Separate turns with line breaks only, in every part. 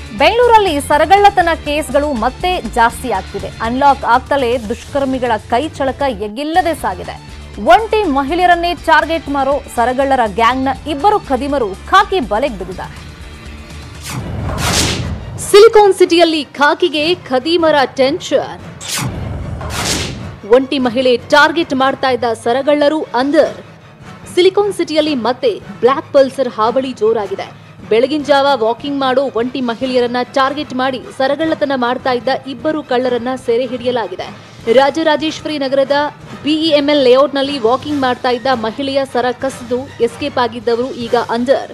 ಬೆಂಗಳೂರಲ್ಲಿ ಸರಗಳ್ಳತನ ಕೇಸ್ಗಳು ಮತ್ತೆ ಜಾಸ್ತಿ ಆಗ್ತಿದೆ ಅನ್ಲಾಕ್ ಆಗ್ತಲೇ ದುಷ್ಕರ್ಮಿಗಳ ಕೈ ಚಳಕ ಎಗ್ಗಿಲ್ಲದೆ ಸಾಗಿದೆ ಒಂಟಿ ಮಹಿಳೆಯರನ್ನೇ ಟಾರ್ಗೆಟ್ ಮಾರೋ ಸರಗಳ್ಳರ ಗ್ಯಾಂಗ್ನ ಇಬ್ಬರು ಖದೀಮರು ಖಾಕಿ ಬಲೆಗೆ ಬಿದ್ದಿದ್ದಾರೆ ಸಿಲಿಕಾನ್ ಸಿಟಿಯಲ್ಲಿ ಖಾಕಿಗೆ ಖದೀಮರ ಟೆನ್ಷನ್ ಒಂಟಿ ಮಹಿಳೆ ಟಾರ್ಗೆಟ್ ಮಾಡ್ತಾ ಇದ್ದ ಸರಗಳ್ಳರು ಅಂದರ್ ಸಿಲಿಕಾನ್ ಸಿಟಿಯಲ್ಲಿ ಮತ್ತೆ ಬ್ಲಾಕ್ ಪಲ್ಸರ್ ಹಾವಳಿ ಜೋರಾಗಿದೆ ಬೆಳಗಿನ ಜಾವ ವಾಕಿಂಗ್ ಮಾಡೋ ಒಂಟಿ ಮಹಿಳೆಯರನ್ನ ಟಾರ್ಗೆಟ್ ಮಾಡಿ ಸರಗಳ್ಳತನ ಮಾಡ್ತಾ ಇದ್ದ ಇಬ್ಬರು ಕಳ್ಳರನ್ನ ಸೆರೆ ಹಿಡಿಯಲಾಗಿದೆ ರಾಜರಾಜೇಶ್ವರಿ ನಗರದ ಬಿಇಎಂಎಲ್ ಲೇಔಟ್ನಲ್ಲಿ ವಾಕಿಂಗ್ ಮಾಡ್ತಾ ಇದ್ದ ಮಹಿಳೆಯ ಸರ ಕಸಿದು ಎಸ್ಕೇಪ್ ಆಗಿದ್ದವರು ಈಗ ಅಂದರ್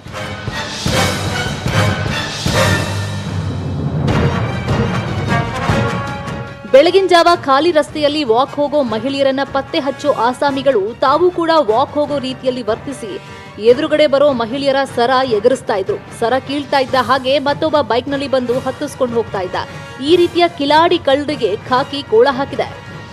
ಬೆಳಗಿನ ಜಾವ ಖಾಲಿ ರಸ್ತೆಯಲ್ಲಿ ವಾಕ್ ಹೋಗೋ ಮಹಿಳೆಯರನ್ನ ಪತ್ತೆ ಹಚ್ಚೋ ಆಸಾಮಿಗಳು ತಾವು ಕೂಡ ವಾಕ್ ಹೋಗೋ ರೀತಿಯಲ್ಲಿ ವರ್ತಿಸಿ ಎದುರುಗಡೆ ಬರೋ ಮಹಿಳೆಯರ ಸರ ಎಗರಿಸ್ತಾ ಇದ್ರು ಸರ ಕೀಳ್ತಾ ಇದ್ದ ಹಾಗೆ ಮತ್ತೊಬ್ಬ ಬೈಕ್ನಲ್ಲಿ ಬಂದು ಹತ್ತಿಸ್ಕೊಂಡು ಹೋಗ್ತಾ ಇದ್ದ ಈ ರೀತಿಯ ಕಿಲಾಡಿ ಕಳ್ಳರಿಗೆ ಖಾಕಿ ಕೋಳ ಹಾಕಿದೆ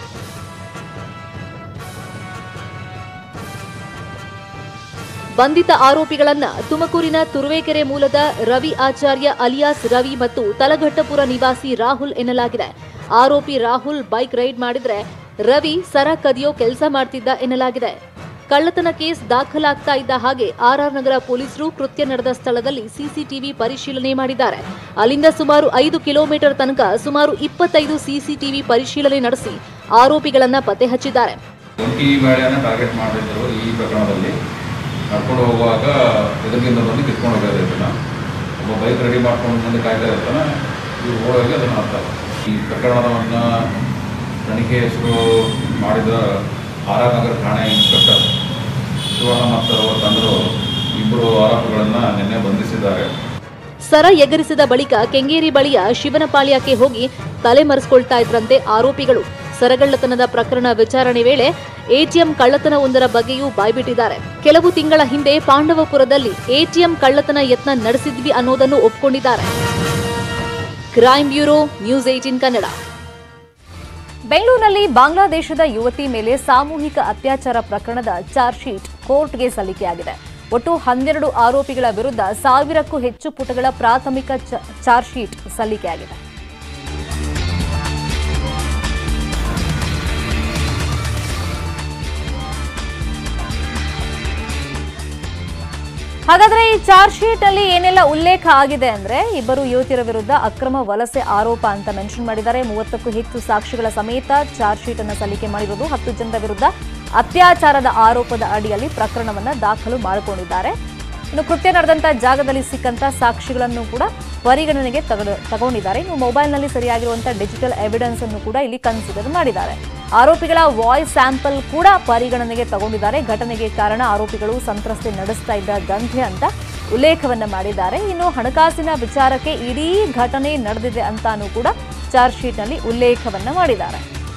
ಬಂಧಿತ ಆರೋಪಿಗಳನ್ನ ತುಮಕೂರಿನ ತುರುವೇಕೆರೆ ಮೂಲದ ರವಿ ಆಚಾರ್ಯ ಅಲಿಯಾಸ್ ರವಿ ಮತ್ತು ತಲಘಟ್ಟಪುರ ನಿವಾಸಿ ರಾಹುಲ್ ಎನ್ನಲಾಗಿದೆ ಆರೋಪಿ ರಾಹುಲ್ ಬೈಕ್ ರೈಡ್ ಮಾಡಿದ್ರೆ ರವಿ ಸರ ಕದಿಯೋ ಕೆಲಸ ಮಾಡ್ತಿದ್ದ ಎನ್ನಲಾಗಿದೆ ಕಳ್ಳತನ ಕೇಸ್ ದಾಖಲಾಗ್ತಾ ಇದ್ದ ಹಾಗೆ ಆರ್ಆರ್ ನಗರ ಪೊಲೀಸರು ಕೃತ್ಯ ನಡೆದ ಸ್ಥಳದಲ್ಲಿ ಸಿಸಿಟಿವಿ ಪರಿಶೀಲನೆ ಮಾಡಿದ್ದಾರೆ ಅಲ್ಲಿಂದ ಸುಮಾರು ಐದು ಕಿಲೋಮೀಟರ್ ತನಕ ಸುಮಾರು ಇಪ್ಪತ್ತೈದು ಸಿಸಿಟಿವಿ ಪರಿಶೀಲನೆ ನಡೆಸಿ ಆರೋಪಿಗಳನ್ನ ಪತ್ತೆ ಹಚ್ಚಿದ್ದಾರೆ
ಒಂಟಿ ಮೇಳೆಯನ್ನು ಟಾರ್ಗೆಟ್ ಮಾಡಿದ್ರು ಈ ಪ್ರಕರಣದಲ್ಲಿ ನಡ್ಕೊಂಡು ಹೋಗುವಾಗ ಎದುರಿಗಿಂದ ಬಂದು ಕಿತ್ಕೊಂಡು ಹೋಗೋದು ಇದನ್ನು ಒಬ್ಬ ಬೈಕ್ ರೆಡಿ ಮಾಡ್ಕೊಂಡು ಮುಂದೆ ಕಾಯ್ತಾ ಇರ್ತಾನೆ ಇವ್ರು ಓಡೋಗಿ ಅದನ್ನು ಮಾಡ್ತಾರೆ ಈ ಪ್ರಕರಣವನ್ನು ತನಿಖೆ ಹೆಸರು ಮಾಡಿದ ಆರ್ ಆರ್ ನಗರ ಠಾಣೆ ಇನ್ಸ್ಪೆಕ್ಟರ್ ಶಿವಣ್ಣ ಮತ್ತು ಅವರ ತಂಡರು ಇಬ್ಬರು ಆರೋಪಿಗಳನ್ನು ನಿನ್ನೆ ಬಂಧಿಸಿದ್ದಾರೆ
ಸರ ಎಗರಿಸಿದ ಬಳಿಕ ಕೆಂಗೇರಿ ಬಳಿಯ ಶಿವನಪಾಳ್ಯಕ್ಕೆ ಹೋಗಿ ತಲೆ ಮರೆಸ್ಕೊಳ್ತಾ ಇದ್ರಂತೆ ಆರೋಪಿಗಳು ಸರಗಳ್ಳತನದ ಪ್ರಕರಣ ವಿಚಾರಣೆ ವೇಳೆ ಎಟಿಎಂ ಕಳ್ಳತನವೊಂದರ ಬಗ್ಗೆಯೂ ಬಾಯ್ಬಿಟ್ಟಿದ್ದಾರೆ ಕೆಲವು ತಿಂಗಳ ಹಿಂದೆ ಪಾಂಡವಪುರದಲ್ಲಿ ಎಟಿಎಂ ಕಳ್ಳತನ ಯತ್ನ ನಡೆಸಿದ್ವಿ ಅನ್ನೋದನ್ನು ಒಪ್ಕೊಂಡಿದ್ದಾರೆ crime bureau news eighteen Kannada ಬೆಂಗಳೂರಿನಲ್ಲಿ ಬಾಂಗ್ಲಾದೇಶದ ಯುವತಿ ಮೇಲೆ ಸಾಮೂಹಿಕ ಅತ್ಯಾಚಾರ ಪ್ರಕರಣದ ಚಾರ್ಜ್ ಶೀಟ್ ಕೋರ್ಟ್ಗೆ ಸಲ್ಲಿಕೆಯಾಗಿದೆ ಒಟ್ಟು ಹನ್ನೆರಡು ಆರೋಪಿಗಳ ವಿರುದ್ಧ ಸಾವಿರಕ್ಕೂ ಹೆಚ್ಚು ಪುಟಗಳ ಪ್ರಾಥಮಿಕ ಚ- ಚಾರ್ಜ್ ಶೀಟ್ ಸಲ್ಲಿಕೆಯಾಗಿದೆ ಹಾಗಾದ್ರೆ ಈ ಚಾರ್ಜ್ ಶೀಟ್ ಅಲ್ಲಿ ಏನೆಲ್ಲ ಉಲ್ಲೇಖ ಆಗಿದೆ ಅಂದ್ರೆ ಇಬ್ಬರು ಯುವತಿಯರ ವಿರುದ್ಧ ಅಕ್ರಮ ವಲಸೆ ಆರೋಪ ಅಂತ ಮೆನ್ಷನ್ ಮಾಡಿದ್ದಾರೆ ಮೂವತ್ತಕ್ಕೂ ಹೆಚ್ಚು ಸಾಕ್ಷಿಗಳ ಸಮೇತ ಚಾರ್ಜ್ ಶೀಟ್ ಅನ್ನು ಸಲ್ಲಿಕೆ ಮಾಡಿರೋದು ಹತ್ತು ಜನರ ವಿರುದ್ಧ ಅತ್ಯಾಚಾರದ ಆರೋಪದ ಅಡಿಯಲ್ಲಿ ಪ್ರಕರಣವನ್ನ ದಾಖಲು ಮಾಡಿಕೊಂಡಿದ್ದಾರೆ ಇನ್ನು ಕೃತ್ಯ ನಡೆದಂತ ಜಾಗದಲ್ಲಿ ಸಿಕ್ಕಂತ ಸಾಕ್ಷಿಗಳನ್ನು ಕೂಡ ಪರಿಗಣನೆಗೆ ತಗೊ- ತಗೊಂಡಿದ್ದಾರೆ ಇನ್ನು ಮೊಬೈಲ್ನಲ್ಲಿ ಸರಿಯಾಗಿರುವಂತಹ ಡಿಜಿಟಲ್ ಎವಿಡೆನ್ಸ್ ಅನ್ನು ಕೂಡ ಇಲ್ಲಿ ಕನ್ಸಿಡರ್ ಮಾಡಿದ್ದಾರೆ ಆರೋಪಿಗಳ ವಾಯ್ಸ್ ಸ್ಯಾಂಪಲ್ ಕೂಡ ಪರಿಗಣನೆಗೆ ತಗೊಂಡಿದ್ದಾರೆ ಘಟನೆಗೆ ಕಾರಣ ಆರೋಪಿಗಳು ಸಂತ್ರಸ್ತೆ ನಡೆಸ್ತಾ ಇದ್ದ ದಂಧೆ ಅಂತ ಉಲ್ಲೇಖವನ್ನ ಮಾಡಿದ್ದಾರೆ ಇನ್ನು ಹಣಕಾಸಿನ ವಿಚಾರಕ್ಕೆ ಇಡೀ ಘಟನೆ ನಡೆದಿದೆ ಅಂತಾನೂ ಕೂಡ ಚಾರ್ಜ್ ಶೀಟ್ನಲ್ಲಿ ಉಲ್ಲೇಖವನ್ನ ಮಾಡಿದ್ದಾರೆ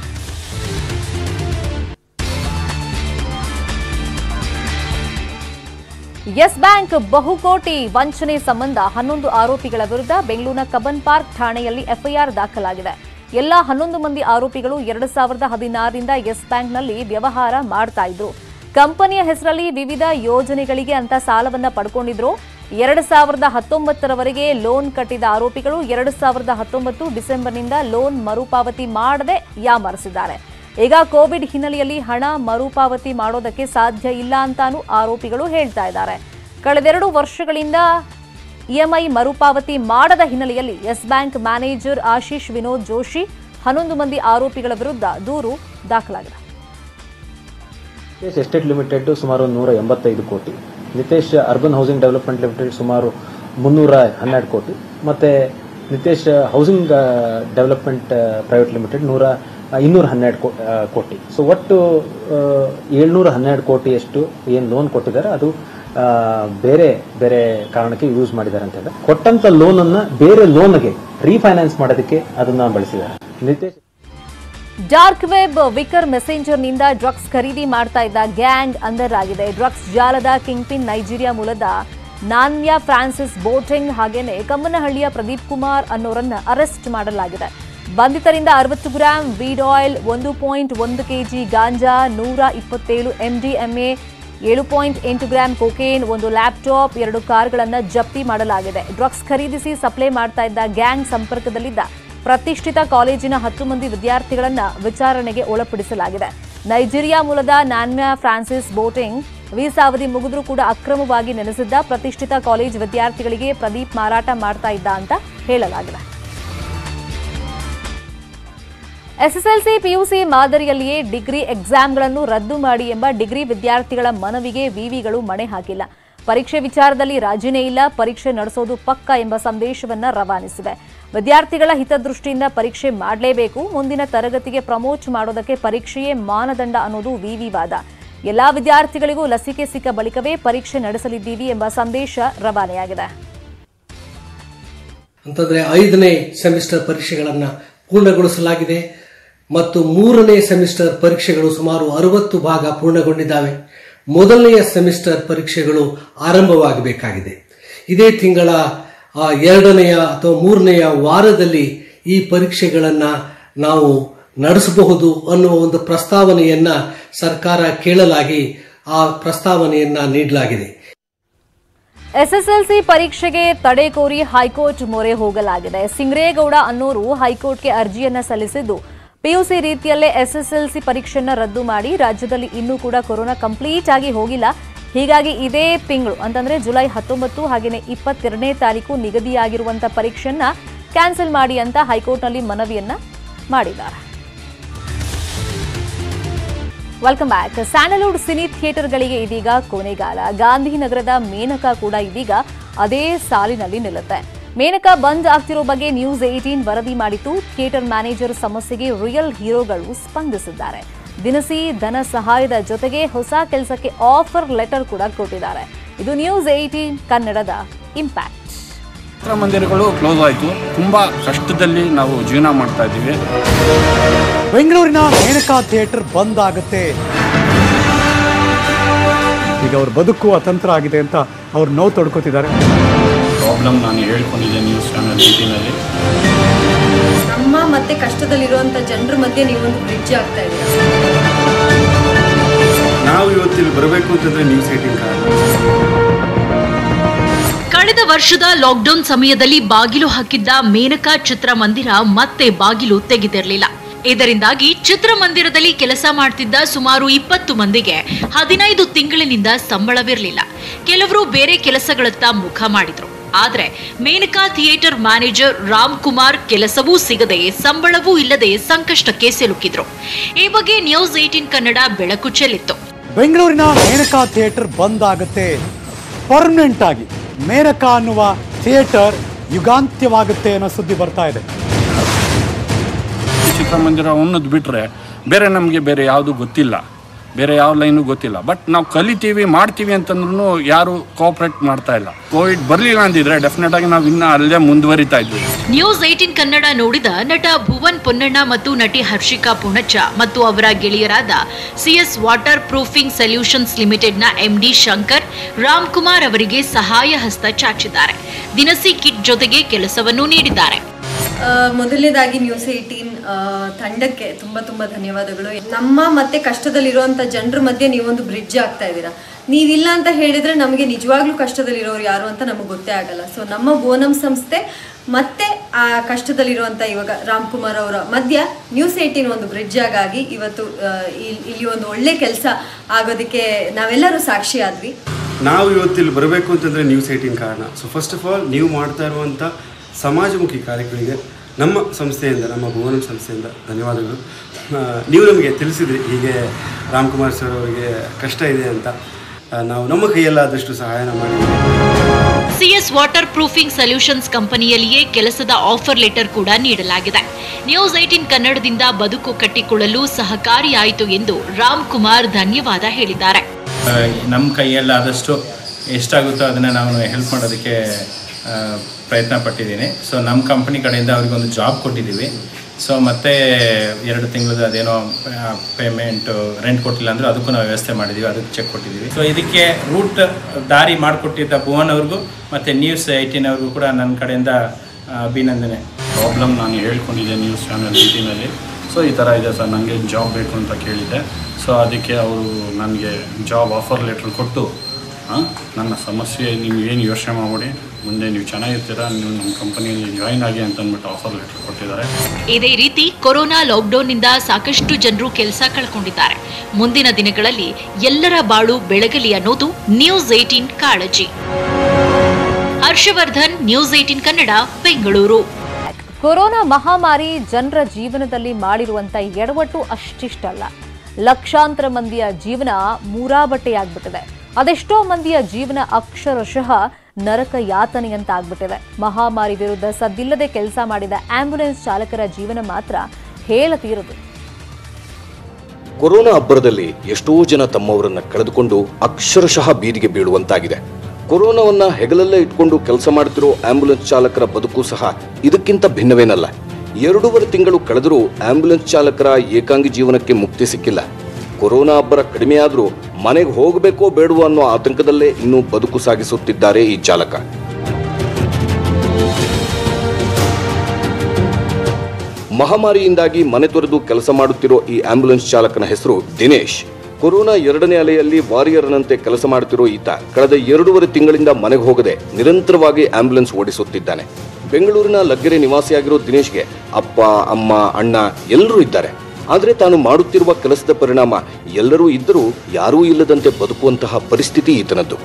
ಯೆಸ್ ಬ್ಯಾಂಕ್ ಬಹುಕೋಟಿ ವಂಚನೆ ಸಂಬಂಧ ಹನ್ನೊಂದು ಆರೋಪಿಗಳ ವಿರುದ್ಧ ಬೆಂಗಳೂರಿನ ಕಬ್ಬನ್ ಪಾರ್ಕ್ ಠಾಣೆಯಲ್ಲಿ ಎಫ್ಐಆರ್ ದಾಖಲಾಗಿದೆ ಎಲ್ಲ ಹನ್ನೊಂದು ಮಂದಿ ಆರೋಪಿಗಳು ಎರಡು ಸಾವಿರದ ಹದಿನಾರರಿಂದ ಯೆಸ್ ಬ್ಯಾಂಕ್ನಲ್ಲಿ ವ್ಯವಹಾರ ಮಾಡ್ತಾ ಇದ್ರು ಕಂಪನಿಯ ಹೆಸರಲ್ಲಿ ವಿವಿಧ ಯೋಜನೆಗಳಿಗೆ ಅಂತ ಸಾಲವನ್ನ ಪಡ್ಕೊಂಡಿದ್ರು ಎರಡು ಸಾವಿರದ ಹತ್ತೊಂಬತ್ತರವರೆಗೆ ಲೋನ್ ಕಟ್ಟಿದ ಆರೋಪಿಗಳು ಎರಡು ಸಾವಿರದ ಹತ್ತೊಂಬತ್ತು ಡಿಸೆಂಬರ್ನಿಂದ ಲೋನ್ ಮರುಪಾವತಿ ಮಾಡದೆ ಯಾಮಾರಿಸಿದ್ದಾರೆ ಈಗ ಕೋವಿಡ್ ಹಿನ್ನೆಲೆಯಲ್ಲಿ ಹಣ ಮರುಪಾವತಿ ಮಾಡೋದಕ್ಕೆ ಸಾಧ್ಯ ಇಲ್ಲ ಅಂತಾನೂ ಆರೋಪಿಗಳು ಹೇಳ್ತಾ ಇದ್ದಾರೆ ಕಳೆದೆರಡು ವರ್ಷಗಳಿಂದ ಇಎಂಐ ಮರುಪಾವತಿ ಮಾಡದ ಹಿನ್ನೆಲೆಯಲ್ಲಿ Yes Bank manager Ashish Vinod Joshi ಹನ್ನೊಂದು ಮಂದಿ ಆರೋಪಿಗಳ ವಿರುದ್ಧ ದೂರು ದಾಖಲಾಗಿದೆ
ನಿತೇಶ್ ಎಸ್ಟೇಟ್ ಲಿಮಿಟೆಡ್ ಸುಮಾರು ನೂರ ಎಂಬತ್ತೈದು ಕೋಟಿ Nitesh Urban Housing Development Limited ಸುಮಾರು ಮುನ್ನೂರ ಹನ್ನೆರಡು ಕೋಟಿ ಮತ್ತು Nitesh Housing Development Private Limited ನೂರ ಇನ್ನೂರ ಹನ್ನೆರಡು ಕೋ- ಆ, ಕೋಟಿ ಸೊ ಒಟ್ಟು ಏಳ್ನೂರ ಹನ್ನೆರಡು ಕೋಟಿಯಷ್ಟು ಏನು ಲೋನ್ ಕೊಟ್ಟಿದ್ದಾರೆ ಅದು ಆ, ಬೇರೆ ಬೇರೆ ಕಾರಣಕ್ಕೆ ಯೂಸ್ ಮಾಡಿದ್ದಾರೆ ಅಂತ ಹೇಳಿದ್ರೆ ಕೊಟ್ಟಂತ ಲೋನನ್ನು ಬೇರೆ ಲೋನ್ಗೆ ರೀಫೈನಾನ್ಸ್ ಮಾಡೋದಕ್ಕೆ ಅದನ್ನ ಬಳಸಿದ್ದಾರೆ ನಿತೇಶ್
ಡಾರ್ಕ್ ವೆಬ್ ವಿಕರ್ ಮೆಸೆಂಜರ್ನಿಂದ ಡ್ರಗ್ಸ್ ಖರೀದಿ ಮಾಡ್ತಾ ಇದ್ದ ಗ್ಯಾಂಗ್ ಅಂದರ್ ಆಗಿದೆ ಡ್ರಗ್ಸ್ ಜಾಲದ ಕಿಂಗ್ ಪಿನ್ ನೈಜೀರಿಯಾ ಮೂಲದ ನಾನ್ಯಾ ಫ್ರಾನ್ಸಿಸ್ ಬೋಟೆಂಗ್ ಹಾಗೇನೆ ಕಮ್ಮನಹಳ್ಳಿಯ ಪ್ರದೀಪ್ ಕುಮಾರ್ ಅನ್ನೋರನ್ನ ಅರೆಸ್ಟ್ ಮಾಡಲಾಗಿದೆ ಬಂಧಿತರಿಂದ ಅರವತ್ತು ಗ್ರಾಂ ವೀಡ್ ಆಯಿಲ್ ಒಂದು ಪಾಯಿಂಟ್ ಒಂದು ಕೆಜಿ ಗಾಂಜಾ ನೂರ ಇಪ್ಪತ್ತೇಳು ಎಂಡಿಎಂಎ ಏಳು ಪಾಯಿಂಟ್ ಎಂಟು ಗ್ರಾಂ ಕೊಕೇನ್ ಒಂದು ಲ್ಯಾಪ್ಟಾಪ್ ಎರಡು ಕಾರ್ಗಳನ್ನು ಜಪ್ತಿ ಮಾಡಲಾಗಿದೆ ಡ್ರಗ್ಸ್ ಖರೀದಿಸಿ ಸಪ್ಲೈ ಮಾಡ್ತಾ ಇದ್ದ ಗ್ಯಾಂಗ್ ಸಂಪರ್ಕದಲ್ಲಿದ್ದ ಪ್ರತಿಷ್ಠಿತ ಕಾಲೇಜಿನ ಹತ್ತು ಮಂದಿ ವಿದ್ಯಾರ್ಥಿಗಳನ್ನ ವಿಚಾರಣೆಗೆ ಒಳಪಡಿಸಲಾಗಿದೆ ನೈಜೀರಿಯಾ ಮೂಲದ ನಾನ್ಮ್ಯಾ ಫ್ರಾನ್ಸಿಸ್ ಬೋಟಿಂಗ್ ವೀಸಾ ಅವಧಿ ಮುಗಿದ್ರೂ ಕೂಡ ಅಕ್ರಮವಾಗಿ ನೆಲೆಸಿದ್ದ ಪ್ರತಿಷ್ಠಿತ ಕಾಲೇಜ್ ವಿದ್ಯಾರ್ಥಿಗಳಿಗೆ ಪ್ರದೀಪ್ ಮಾರಾಟ ಮಾಡ್ತಾ ಇದ್ದ ಅಂತ ಹೇಳಲಾಗಿದೆ ಎಸ್ಎಸ್ಎಲ್ಸಿ ಪಿಯುಸಿ ಮಾದರಿಯಲ್ಲಿಯೇ ಡಿಗ್ರಿ ಎಕ್ಸಾಮ್ಗಳನ್ನು ರದ್ದು ಮಾಡಿ ಎಂಬ ಡಿಗ್ರಿ ವಿದ್ಯಾರ್ಥಿಗಳ ಮನವಿಗೆ ವಿವಿಗಳು ಮಣೆ ಹಾಕಿಲ್ಲ ಪರೀಕ್ಷೆ ವಿಚಾರದಲ್ಲಿ ರಾಜಿನೇ ಇಲ್ಲ ಪರೀಕ್ಷೆ ನಡೆಸೋದು ಪಕ್ಕ ಎಂಬ ಸಂದೇಶವನ್ನ ರವಾನಿಸಿವೆ ವಿದ್ಯಾರ್ಥಿಗಳ ಹಿತದೃಷ್ಟಿಯಿಂದ ಪರೀಕ್ಷೆ ಮಾಡಲೇಬೇಕು ಮುಂದಿನ ತರಗತಿಗೆ ಪ್ರಮೋಟ್ ಮಾಡೋದಕ್ಕೆ ಪರೀಕ್ಷೆಯೇ ಮಾನದಂಡ ಅನ್ನೋದು ವಿವಿ ವಾದ ಎಲ್ಲಾ ವಿದ್ಯಾರ್ಥಿಗಳಿಗೂ ಲಸಿಕೆ ಸಿಕ್ಕ ಬಳಿಕವೇ ಪರೀಕ್ಷೆ ನಡೆಸಲಿದ್ದೀವಿ ಎಂಬ ಸಂದೇಶ ರವಾನೆಯಾಗಿದೆ
ಅಂತಂದರೆ ಐದನೇ ಸೆಮಿಸ್ಟರ್ ಪರೀಕ್ಷೆಗಳನ್ನು ಪೂರ್ಣಗೊಳಿಸಲಾಗಿದೆ ಮತ್ತು ಮೂರನೇ ಸೆಮಿಸ್ಟರ್ ಪರೀಕ್ಷೆಗಳು ಸುಮಾರು ಅರವತ್ತು ಭಾಗ ಪೂರ್ಣಗೊಂಡಿದ್ದಾವೆ ಮೊದಲನೆಯ ಸೆಮಿಸ್ಟರ್ ಪರೀಕ್ಷೆಗಳು ಆರಂಭವಾಗಬೇಕಾಗಿದೆ ಇದೇ ತಿಂಗಳ ಆ, ಎರಡನೆಯ ಅಥವಾ ಮೂರನೆಯ ವಾರದಲ್ಲಿ ಈ ಪರೀಕ್ಷೆಗಳನ್ನು ನಾವು ನಡೆಸಬಹುದು ಅನ್ನುವ ಒಂದು ಪ್ರಸ್ತಾವನೆಯನ್ನ ಸರ್ಕಾರ ಕೇಳಲಾಗಿ ಆ ಪ್ರಸ್ತಾವನೆಯನ್ನ ನೀಡಲಾಗಿದೆ
ಎಸ್ಎಸ್ಎಲ್ಸಿ ಪರೀಕ್ಷೆಗೆ ತಡೆ ಕೋರಿ ಹೈಕೋರ್ಟ್ ಮೊರೆ ಹೋಗಲಾಗಿದೆ ಸಿಂಗ್ರೇಗೌಡ ಅನ್ನೋರು ಹೈಕೋರ್ಟ್ಗೆ ಅರ್ಜಿಯನ್ನ ಸಲ್ಲಿಸಿದ್ದು ಪಿಯುಸಿ ರೀತಿಯಲ್ಲೇ ಎಸ್ಎಸ್ಎಲ್ಸಿ ಪರೀಕ್ಷೆಯನ್ನ ರದ್ದು ಮಾಡಿ ರಾಜ್ಯದಲ್ಲಿ ಇನ್ನೂ ಕೂಡ ಕೊರೋನಾ ಕಂಪ್ಲೀಟ್ ಆಗಿ ಹೋಗಿಲ್ಲ ಹೀಗಾಗಿ ಇದೇ ತಿಂಗಳು ಅಂತಂದ್ರೆ ಜುಲೈ ಹತ್ತೊಂಬತ್ತು ಹಾಗೆಯೇ ಇಪ್ಪತ್ತೆರಡನೇ ತಾರೀಕು ನಿಗದಿಯಾಗಿರುವಂತ ಪರೀಕ್ಷೆಯನ್ನ ಕ್ಯಾನ್ಸಲ್ ಮಾಡಿ ಅಂತ ಹೈಕೋರ್ಟ್ನಲ್ಲಿ ಮನವಿಯನ್ನ ಮಾಡಿದ್ದಾರೆ ವೆಲ್ಕಮ್ ಬ್ಯಾಕ್ ಸ್ಯಾನಲ್ವುಡ್ ಸಿನಿ ಥಿಯೇಟರ್ಗಳಿಗೆ ಇದೀಗ ಕೊನೆಗಾಲ ಗಾಂಧಿನಗರದ ಮೇನಕಾ ಕೂಡ ಇದೀಗ ಅದೇ ಸಾಲಿನಲ್ಲಿ ನಿಲ್ಲುತ್ತೆ ಮೇನಕಾ ಬಂದ್ ಆಗ್ತಿರೋ ಬಗ್ಗೆ ನ್ಯೂಸ್ ಏಟೀನ್ ವರದಿ ಮಾಡಿತ್ತು ಥಿಯೇಟರ್ ಮ್ಯಾನೇಜರ್ ಸಮಸ್ಯೆಗೆ ರಿಯಲ್ ಹೀರೋಗಳು ಸ್ಪಂದಿಸಿದ್ದಾರೆ ದಿನಸಿ ಧನ ಸಹಾಯದ ಜೊತೆಗೆ ಹೊಸ ಕೆಲಸಕ್ಕೆ ಆಫರ್ ಲೆಟರ್ ಕೂಡ ಕೊಟ್ಟಿದ್ದಾರೆ ಇದು ನ್ಯೂಸ್ ಏಟೀನ್ ಕನ್ನಡದ ಇಂಪ್ಯಾಕ್ಟ್
ಚಿತ್ರಮಂದಿರಗಳು ಕ್ಲೋಸ್ ಆಯಿತು ತುಂಬ ಕಷ್ಟದಲ್ಲಿ ನಾವು ಜೀವನ ಮಾಡ್ತಾ ಇದ್ದೀವಿ
ಬೆಂಗಳೂರಿನ ಮೇನಕಾ ಥಿಯೇಟರ್ ಬಂದ್ ಆಗುತ್ತೆ ಈಗ ಅವ್ರ ಬದುಕು ಅತಂತ್ರ ಆಗಿದೆ ಅಂತ ಅವ್ರು ನೋವು ತೊಡ್ಕೋತಿದ್ದಾರೆ
ಪ್ರಾಬ್ಲಮ್ ನಾನು ಹೇಳ್ಕೊಂಡಿದ್ದೆ ನ್ಯೂಸ್ ಚಾನಲ್ ಏಟಿನಲ್ಲಿ
ನಮ್ಮ ಮತ್ತೆ ಕಷ್ಟದಲ್ಲಿರುವಂತ ಜನರ ಮಧ್ಯೆ ನೀವೊಂದು ಬ್ರಿಡ್ಜ್ ಆಗ್ತಾ ಇದ್ದೀರಾ
ನಾವು ಇವತ್ತಿಲ್ಲಿ ಬರಬೇಕು ಅಂತಂದ್ರೆ ನ್ಯೂಸ್ ಏಟಿನ್ ಕಾರಣ
ಕಳೆದ ವರ್ಷದ ಲಾಕ್ಡೌನ್ ಸಮಯದಲ್ಲಿ ಬಾಗಿಲು ಹಾಕಿದ್ದ ಮೇನಕಾ ಚಿತ್ರಮಂದಿರ ಮತ್ತೆ ಬಾಗಿಲು ತೆಗೆದಿರಲಿಲ್ಲ ಇದರಿಂದಾಗಿ ಚಿತ್ರಮಂದಿರದಲ್ಲಿ ಕೆಲಸ ಮಾಡ್ತಿದ್ದ ಸುಮಾರು ಇಪ್ಪತ್ತು ಮಂದಿಗೆ ಹದಿನೈದು ತಿಂಗಳಿನಿಂದ ಸಂಬಳವಿರಲಿಲ್ಲ ಕೆಲವರು ಬೇರೆ ಕೆಲಸಗಳತ್ತ ಮುಖ ಮಾಡಿದ್ರು ಆದ್ರೆ ಮೇನಕಾ ಥಿಯೇಟರ್ ಮ್ಯಾನೇಜರ್ ರಾಮ್ ಕುಮಾರ್ ಕೆಲಸವೂ ಸಿಗದೆ ಸಂಬಳವೂ ಇಲ್ಲದೆ ಸಂಕಷ್ಟಕ್ಕೆ ಸಿಲುಕಿದ್ರು ಈ ಬಗ್ಗೆ ನ್ಯೂಸ್ ಏಟೀನ್ ಕನ್ನಡ ಬೆಳಕು ಚೆಲ್ಲಿತ್ತು
ಬೆಂಗಳೂರಿನ ಮೇನಕಾ ಥಿಯೇಟರ್ ಬಂದ್ ಆಗುತ್ತೆ ಪರ್ಮನೆಂಟ್ ಆಗಿ ಮೇನಕಾ ಅನ್ನುವ ಥಿಯೇಟರ್ ಯುಗಾಂತ್ಯವಾಗುತ್ತೆ ಅನ್ನೋ ಸುದ್ದಿ ಬರ್ತಾ ಇದೆ
ಚಿತ್ರಮಂದಿರ ಅನ್ನೋದು ಬಿಟ್ಟರೆ ಬೇರೆ ನಮಗೆ ಬೇರೆ ಯಾವುದು ಗೊತ್ತಿಲ್ಲ ಬೇರೆ ಯಾವ ಲೈನು ಗೊತ್ತಿಲ್ಲ ಬಟ್ ನಾವು ಕಲಿತೀವಿ ಮಾಡ್ತೀವಿ ಅಂತಂದ್ರೂ ಯಾರು ಕೋಆಪ್ರೇಟ್ ಮಾಡ್ತಾ ಇಲ್ಲ ಕೋವಿಡ್ ಬರಲಿಲ್ಲ ಅಂದಿದ್ರೆ ಡೆಫಿನೆಟ್ ಆಗಿ ನಾವು ಇನ್ನೂ ಅಲ್ಲೇ ಮುಂದುವರಿತಾ ಇದ್ವಿ
ನ್ಯೂಸ್ ಏಟೀನ್ ಕನ್ನಡ ನೋಡಿದ ನಟ ಭುವನ್ ಪೊನ್ನಣ್ಣ ಮತ್ತು ನಟಿ ಹರ್ಷಿಕಾ ಪುಣಚ ಮತ್ತು ಅವರ ಗೆಳೆಯರಾದ ಸಿಎಸ್ ವಾಟರ್ ಪ್ರೂಫಿಂಗ್ ಸೊಲ್ಯೂಷನ್ಸ್ ಲಿಮಿಟೆಡ್ನ ಎಂಡಿ ಶಂಕರ್ ರಾಮ್ ಕುಮಾರ್ ಅವರಿಗೆ ಸಹಾಯ ಹಸ್ತ ಚಾಚಿದ್ದಾರೆ ದಿನಸಿ ಕಿಟ್ ಜೊತೆಗೆ ಕೆಲಸವನ್ನು ನೀಡಿದ್ದಾರೆ
ಆ, ಮೊದಲನೇದಾಗಿ ನ್ಯೂಸ್ ಏಟೀನ್ ತಂಡಕ್ಕೆ ತುಂಬಾ ತುಂಬಾ ಧನ್ಯವಾದಗಳು ನಮ್ಮ ಮತ್ತೆ ಕಷ್ಟದಲ್ಲಿರುವಂತ ಜನರ ಮಧ್ಯೆ ನೀವೊಂದು ಬ್ರಿಡ್ಜ್ ಆಗ್ತಾ ಇದ್ದೀರಾ ನೀವಿಲ್ಲ ಅಂತ ಹೇಳಿದ್ರೆ ನಮಗೆ ನಿಜವಾಗ್ಲೂ ಕಷ್ಟದಲ್ಲಿರೋರು ಯಾರು ಅಂತ ನಮಗೆ ಗೊತ್ತೇ ಆಗಲ್ಲ ಸೊ ನಮ್ಮ ಬೋನಂ ಸಂಸ್ಥೆ ಮತ್ತೆ ಆ ಕಷ್ಟದಲ್ಲಿರುವಂತ ಇವಾಗ ರಾಮ್ ಕುಮಾರ್ ಅವರ ಮಧ್ಯ ನ್ಯೂಸ್ ಏಟೀನ್ ಒಂದು ಬ್ರಿಡ್ಜ್ ಆಗಿ ಇವತ್ತು ಆ, ಇಲ್- ಇಲ್ಲಿ ಒಂದು ಒಳ್ಳೆ ಕೆಲಸ ಆಗೋದಕ್ಕೆ ನಾವೆಲ್ಲರೂ ಸಾಕ್ಷಿ ಆದ್ವಿ
ನಾವು ಇವತ್ತಿಲ್ಲಿ ಬರಬೇಕು ಅಂತಂದ್ರೆ ನ್ಯೂಸ್ ಏಟಿನ್ ಕಾರಣ ಸೊ ಫಸ್ಟ್ ಆಫ್ ಆಲ್ ನೀವು ಮಾಡ್ತಾ ಇರುವಂಥ ಸಮಾಜಮುಖಿ ಕಾರ್ಯಗಳಿಗೆ ನಮ್ಮ ಸಂಸ್ಥೆಯಿಂದ ನಮ್ಮ ಭುವನಂ ಸಂಸ್ಥೆಯಿಂದ ಧನ್ಯವಾದಗಳು ಆ, ನೀವು ನಮಗೆ ತಿಳಿಸಿದ್ರಿ ಹೀಗೆ ರಾಮ್ಕುಮಾರ್ ಸರ್ ಅವರಿಗೆ ಕಷ್ಟ ಇದೆ ಅಂತ ಆ, ನಾವು ನಮ್ಮ ಕೈಯಲ್ಲಾದಷ್ಟು ಸಹಾಯನ ಮಾಡಿದ್ದೀವಿ
ಸಿಎಸ್ ವಾಟರ್ ಪ್ರೂಫಿಂಗ್ ಸೊಲ್ಯೂಷನ್ಸ್ ಕಂಪನಿಯಲ್ಲಿಯೇ ಕೆಲಸದ ಆಫರ್ ಲೆಟರ್ ಕೂಡ ನೀಡಲಾಗಿದೆ ನ್ಯೂಸ್ ಏಟೀನ್ ಕನ್ನಡದಿಂದ ಬದುಕು ಕಟ್ಟಿಕೊಳ್ಳಲು ಸಹಕಾರಿಯಾಯಿತು ಎಂದು ರಾಮ್ ಕುಮಾರ್ ಧನ್ಯವಾದ ಹೇಳಿದ್ದಾರೆ
ನಮ್ಮ ಕೈಯಲ್ಲಾದಷ್ಟು ಎಷ್ಟಾಗುತ್ತೋ ಅದನ್ನು ನಾವು ಹೆಲ್ಪ್ ಮಾಡೋದಕ್ಕೆ ಆ, ಪ್ರಯತ್ನ ಪಟ್ಟಿದ್ದೀನಿ ಸೊ ನಮ್ಮ ಕಂಪ್ನಿ ಕಡೆಯಿಂದ ಅವ್ರಿಗೊಂದು ಜಾಬ್ ಕೊಟ್ಟಿದ್ದೀವಿ ಸೊ ಮತ್ತೆ ಎರಡು ತಿಂಗಳದ್ದು ಅದೇನೋ ಪೇಮೆಂಟು ರೆಂಟ್ ಕೊಟ್ಟಿಲ್ಲ ಅಂದರೆ ಅದಕ್ಕೂ ನಾವು ವ್ಯವಸ್ಥೆ ಮಾಡಿದ್ದೀವಿ ಅದಕ್ಕೆ ಚೆಕ್ ಕೊಟ್ಟಿದ್ದೀವಿ ಸೊ ಇದಕ್ಕೆ ರೂಟ್ ದಾರಿ ಮಾಡಿಕೊಟ್ಟಿದ್ದ ಭುವನ್ ಅವ್ರಿಗೂ ಮತ್ತು ನ್ಯೂಸ್ ಏಯ್ಟೀನ್ ಅವ್ರಿಗೂ ಕೂಡ ನನ್ನ ಕಡೆಯಿಂದ ಆ, ಅಭಿನಂದನೆ
ಪ್ರಾಬ್ಲಮ್ ನಾನು ಹೇಳ್ಕೊಂಡಿದ್ದೆ ನ್ಯೂಸ್ ಚಾನಲ್ ಏಟಿನಲ್ಲಿ ಸೊ ಈ ಥರ ಇದೆ ಸರ್ ನನಗೆ ಜಾಬ್ ಬೇಕು ಅಂತ ಕೇಳಿದ್ದೆ ಸೊ ಅದಕ್ಕೆ ಅವರು ನನಗೆ ಜಾಬ್ ಆಫರ್ ಲೆಟ್ರ್ ಕೊಟ್ಟು ಆ, ನನ್ನ ಸಮಸ್ಯೆ ನೀವು ಏನು ಯೋಚನೆ ಮಾಡಬೇಡಿ ಮುಂದೆ ನೀವು ಚೆನ್ನಾಗಿರ್ತೀರಾ ನೀವು ನಮ್ಮ ಕಂಪನಿಯಲ್ಲಿ ಜಾಯಿನ್ ಆಗಿ ಅಂತ ಅಂದ್ಬಿಟ್ಟು ಆಫರ್ ಲೆಟ್ರ್ ಕೊಟ್ಟಿದ್ದಾರೆ
ಇದೇ ರೀತಿ ಕೊರೋನಾ ಲಾಕ್ಡೌನ್ನಿಂದ ಸಾಕಷ್ಟು ಜನರು ಕೆಲಸ ಕಳ್ಕೊಂಡಿದ್ದಾರೆ ಮುಂದಿನ ದಿನಗಳಲ್ಲಿ ಎಲ್ಲರ ಬಾಳು ಬೆಳಗಲಿ ಅನ್ನೋದು ನ್ಯೂಸ್ ಏಟೀನ್ ಕಾಳಜಿ Harshavardhan news eighteen Kannada Bengaluru
corona ಮಹಾಮಾರಿ ಜನರ ಜೀವನದಲ್ಲಿ ಮಾಡಿರುವಂತ ಎಡವಟ್ಟು ಅಷ್ಟಿಷ್ಟಲ್ಲ ಲಕ್ಷಾಂತರ ಮಂದಿಯ ಜೀವನ ಮೂರಾಬಟ್ಟೆಯಾಗ್ಬಿಟ್ಟಿದೆ ಅದೆಷ್ಟೋ ಮಂದಿಯ ಜೀವನ ಅಕ್ಷರಶಃ ನರಕ ಯಾತನೆಯಂತ ಆಗ್ಬಿಟ್ಟಿದೆ ಮಹಾಮಾರಿ ವಿರುದ್ಧ ಸದ್ದಿಲ್ಲದೆ ಕೆಲಸ ಮಾಡಿದ ಆಂಬ್ಯುಲೆನ್ಸ್ ಚಾಲಕರ ಜೀವನ ಮಾತ್ರ ಹೇಳತೀರದು
ಕೊರೋನಾ ಅಬ್ಬರದಲ್ಲಿ ಎಷ್ಟೋ ಜನ ತಮ್ಮವರನ್ನ ಕಳೆದುಕೊಂಡು ಅಕ್ಷರಶಃ ಬೀದಿಗೆ ಬೀಳುವಂತಾಗಿದೆ ಕೊರೋನಾವನ್ನ ಹೆಗಲಲ್ಲೇ ಇಟ್ಕೊಂಡು ಕೆಲಸ ಮಾಡ್ತಿರೋ ಆಂಬ್ಯುಲೆನ್ಸ್ ಚಾಲಕರ ಬದುಕು ಸಹ ಇದಕ್ಕಿಂತ ಭಿನ್ನವೇನಲ್ಲ ಎರಡೂವರೆ ತಿಂಗಳು ಕಳೆದರೂ ಆಂಬ್ಯುಲೆನ್ಸ್ ಚಾಲಕರ ಏಕಾಂಗಿ ಜೀವನಕ್ಕೆ ಮುಕ್ತಿ ಸಿಕ್ಕಿಲ್ಲ ಕೊರೋನಾ ಅಬ್ಬರ ಕಡಿಮೆಯಾದರೂ ಮನೆಗೆ ಹೋಗಬೇಕೋ ಬೇಡವೋ ಅನ್ನೋ ಆತಂಕದಲ್ಲೇ ಇನ್ನೂ ಬದುಕು ಸಾಗಿಸುತ್ತಿದ್ದಾರೆ ಈ ಚಾಲಕ ಮಹಾಮಾರಿಯಿಂದಾಗಿ ಮನೆ ತೊರೆದು ಕೆಲಸ ಮಾಡುತ್ತಿರೋ ಈ ಆಂಬ್ಯುಲೆನ್ಸ್ ಚಾಲಕನ ಹೆಸರು ದಿನೇಶ್ ಕೊರೋನಾ ಎರಡನೇ ಅಲೆಯಲ್ಲಿ ವಾರಿಯರ್ನಂತೆ ಕೆಲಸ ಮಾಡುತ್ತಿರೋ ಈತ ಕಳೆದ ಎರಡೂವರೆ ತಿಂಗಳಿಂದ ಮನೆಗೆ ಹೋಗದೆ ನಿರಂತರವಾಗಿ ಆಂಬ್ಯುಲೆನ್ಸ್ ಓಡಿಸುತ್ತಿದ್ದಾನೆ ಬೆಂಗಳೂರಿನ ಲಗ್ಗೆರೆ ನಿವಾಸಿಯಾಗಿರೋ ದಿನೇಶ್ಗೆ ಅಪ್ಪ ಅಮ್ಮ ಅಣ್ಣ ಎಲ್ಲರೂ ಇದ್ದಾರೆ ಆದರೆ ತಾನು ಮಾಡುತ್ತಿರುವ ಕೆಲಸದ ಪರಿಣಾಮ ಎಲ್ಲರೂ ಇದ್ದರೂ ಯಾರೂ ಇಲ್ಲದಂತೆ ಬದುಕುವಂತಹ ಪರಿಸ್ಥಿತಿ ಈತನದ್ದು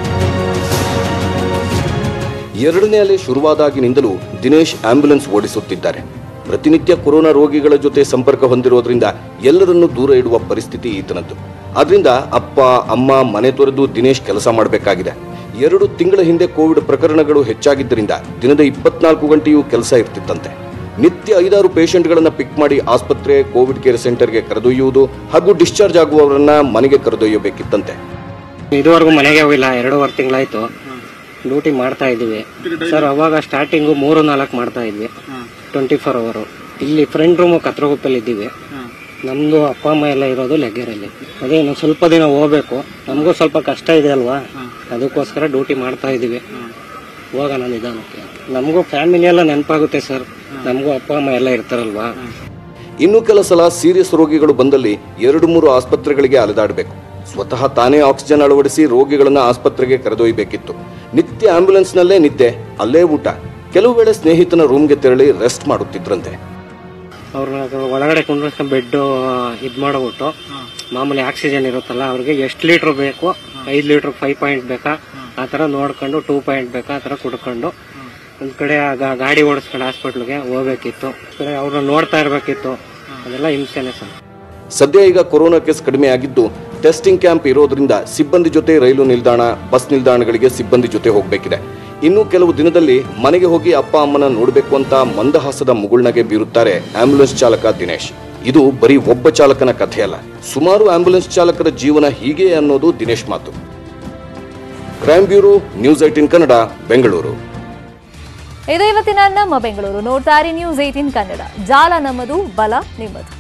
ಎರಡನೇ ಅಲೆ ಶುರುವಾದಾಗಿನಿಂದಲೂ ದಿನೇಶ್ ಆಂಬ್ಯುಲೆನ್ಸ್ ಓಡಿಸುತ್ತಿದ್ದಾರೆ ಪ್ರತಿನಿತ್ಯ ಕೊರೋನಾ ರೋಗಿಗಳ ಜೊತೆ ಸಂಪರ್ಕ ಹೊಂದಿರೋದ್ರಿಂದ ಎಲ್ಲರನ್ನೂ ದೂರ ಇಡುವ ಪರಿಸ್ಥಿತಿ ಈತನದ್ದು ಆದ್ರಿಂದ ಅಪ್ಪ ಅಮ್ಮ ಮನೆ ತೊರೆದು ದಿನೇಶ್ ಕೆಲಸ ಮಾಡಬೇಕಾಗಿದೆ ಎರಡು ತಿಂಗಳ ಹಿಂದೆ ಕೋವಿಡ್ ಪ್ರಕರಣಗಳು ಹೆಚ್ಚಾಗಿದ್ದರಿಂದ ದಿನದ ಇಪ್ಪತ್ನಾಲ್ಕು ಗಂಟೆಯೂ ಕೆಲಸ ಇರ್ತಿತ್ತಂತೆ ನಿತ್ಯ ಐದಾರು ಪೇಷಂಟ್ಗಳನ್ನ ಪಿಕ್ ಮಾಡಿ ಆಸ್ಪತ್ರೆ ಕೋವಿಡ್ ಕೇರ್ ಸೆಂಟರ್ಗೆ ಕರೆದೊಯ್ಯುವುದು ಹಾಗೂ ಡಿಸ್ಚಾರ್ಜ್ ಆಗುವವರನ್ನ ಮನೆಗೆ ಕರೆದೊಯ್ಯಬೇಕಿತ್ತಂತೆ
ಇದುವರೆಗೂ ಮನೆಗೆ ಹೋಗಿಲ್ಲ ಎರಡೂವರೆ ತಿಂಗಳಾಯ್ತು ಡ್ಯೂಟಿ ಮಾಡ್ತಾ ಇದ್ದೀವಿ ಸರ್ ಅವಾಗ ಸ್ಟಾರ್ಟಿಂಗು ಮೂರು ನಾಲ್ಕು ಮಾಡ್ತಾ ಇದ್ವಿ ಟ್ವೆಂಟಿ ಫೋರ್ ಅವರು ಇಲ್ಲಿ ಫ್ರೆಂಡ್ ರೂಮು ಕತ್ರಗುಪ್ಪಲ್ಲಿ ಇದ್ದೀವಿ ನಮ್ಮದು ಅಪ್ಪ ಅಮ್ಮ ಎಲ್ಲ ಇರೋದು ಲೆಗ್ಗೆರಲ್ಲಿ ಅದೇ ಇನ್ನು ಸ್ವಲ್ಪ ದಿನ ಹೋಗ್ಬೇಕು ನಮಗೂ ಸ್ವಲ್ಪ ಕಷ್ಟ ಇದೆ ಅಲ್ವಾ ಅದಕ್ಕೋಸ್ಕರ ಡ್ಯೂಟಿ ಮಾಡ್ತಾ ಇದ್ದೀವಿ ಹೋಗೋಣ ನಿಧಾನಕ್ಕೆ ನಮಗೂ ಫ್ಯಾಮಿಲಿ ಎಲ್ಲ ನೆನಪಾಗುತ್ತೆ ಸರ್ ನಮಗೂ ಅಪ್ಪ ಅಮ್ಮ ಎಲ್ಲ ಇರ್ತಾರಲ್ವಾ
ಇನ್ನು ಕೆಲ ಸಲ ಸೀರಿಯಸ್ ರೋಗಿಗಳು ಬಂದಲ್ಲಿ ಎರಡು ಮೂರು ಆಸ್ಪತ್ರೆಗಳಿಗೆ ಅಲೆದಾಡಬೇಕು ಸ್ವತಃ ತಾನೇ ಆಕ್ಸಿಜನ್ ಅಳವಡಿಸಿ ರೋಗಿಗಳನ್ನ ಆಸ್ಪತ್ರೆಗೆ ಕರೆದೊಯ್ಯಬೇಕಿತ್ತು ನಿತ್ಯ ಆಂಬ್ಯುಲೆನ್ಸ್ನಲ್ಲೇ ನಿದ್ದೆ ಅಲ್ಲೇ ಊಟ ಕೆಲವು ವೇಳೆ ಸ್ನೇಹಿತನ ರೂಮ್ಗೆ ತೆರಳಿ ರೆಸ್ಟ್ ಮಾಡುತ್ತಿದ್ರಂತೆ
ಅವ್ರನ್ನ ಒಳಗಡೆ ಕುಂಡ್ರಿಸ್ಕೊಂಡು ಬೆಡ್ ಇದು ಮಾಡ್ಬಿಟ್ಟು ಮಾಮೂಲಿ ಆಕ್ಸಿಜನ್ ಇರುತ್ತಲ್ಲ ಅವ್ರಿಗೆ ಎಷ್ಟು ಲೀಟ್ರ್ ಬೇಕು ಐದು ಲೀಟ್ರ್ ಫೈವ್ ಪಾಯಿಂಟ್ ಬೇಕಾ ಆ ಥರ ನೋಡ್ಕೊಂಡು ಟೂ ಪಾಯಿಂಟ್ ಬೇಕಾ ಆ ಥರ ಕುಡ್ಕೊಂಡು ಒಂದು ಕಡೆ ಆಗ ಗಾಡಿ ಓಡಿಸ್ಕೊಂಡು ಹಾಸ್ಪಿಟ್ಲಿಗೆ ಹೋಗ್ಬೇಕಿತ್ತು ಒಂದ್ ಕಡೆ ಅವ್ರನ್ನ ನೋಡ್ತಾ ಇರಬೇಕಿತ್ತು ಅದೆಲ್ಲ ಹಿಂಸೆನೆ ಸರ್
ಸದ್ಯ ಈಗ ಕೊರೋನಾ ಕೇಸ್ ಕಡಿಮೆ ಆಗಿದ್ದು ಟೆಸ್ಟಿಂಗ್ ಕ್ಯಾಂಪ್ ಇರೋದ್ರಿಂದ ಸಿಬ್ಬಂದಿ ಜೊತೆ ರೈಲು ನಿಲ್ದಾಣ ಬಸ್ ನಿಲ್ದಾಣಗಳಿಗೆ ಸಿಬ್ಬಂದಿ ಜೊತೆ ಹೋಗಬೇಕಿದೆ ಇನ್ನು ಕೆಲವು ದಿನದಲ್ಲಿ ಮನೆಗೆ ಹೋಗಿ ಅಪ್ಪ ಅಮ್ಮನ ನೋಡಬೇಕು ಅಂತ ಮಂದಹಾಸದ ಮುಗುಳ್ನಗೆ ಬೀರುತ್ತಾರೆ ಆಂಬ್ಯುಲೆನ್ಸ್ ಚಾಲಕ ದಿನೇಶ್ ಇದು ಬರೀ ಒಬ್ಬ ಚಾಲಕನ ಕಥೆಯಲ್ಲ ಸುಮಾರು ಆಂಬ್ಯುಲೆನ್ಸ್ ಚಾಲಕರ ಜೀವನ ಹೀಗೆ ಅನ್ನೋದು ದಿನೇಶ್ ಮಾತು crime bureau news eighteen Kannada Bengaluru
ಇದು ಇವತ್ತಿನ ನಮ್ಮ ಬೆಂಗಳೂರು ನೋಡ್ತಾ ಇರಿ ನ್ಯೂಸ್ ಏಟೀನ್ ಕನ್ನಡ ಜಾಲ ನಮ್ಮದು ಬಲ ನಿಮ್ಮದು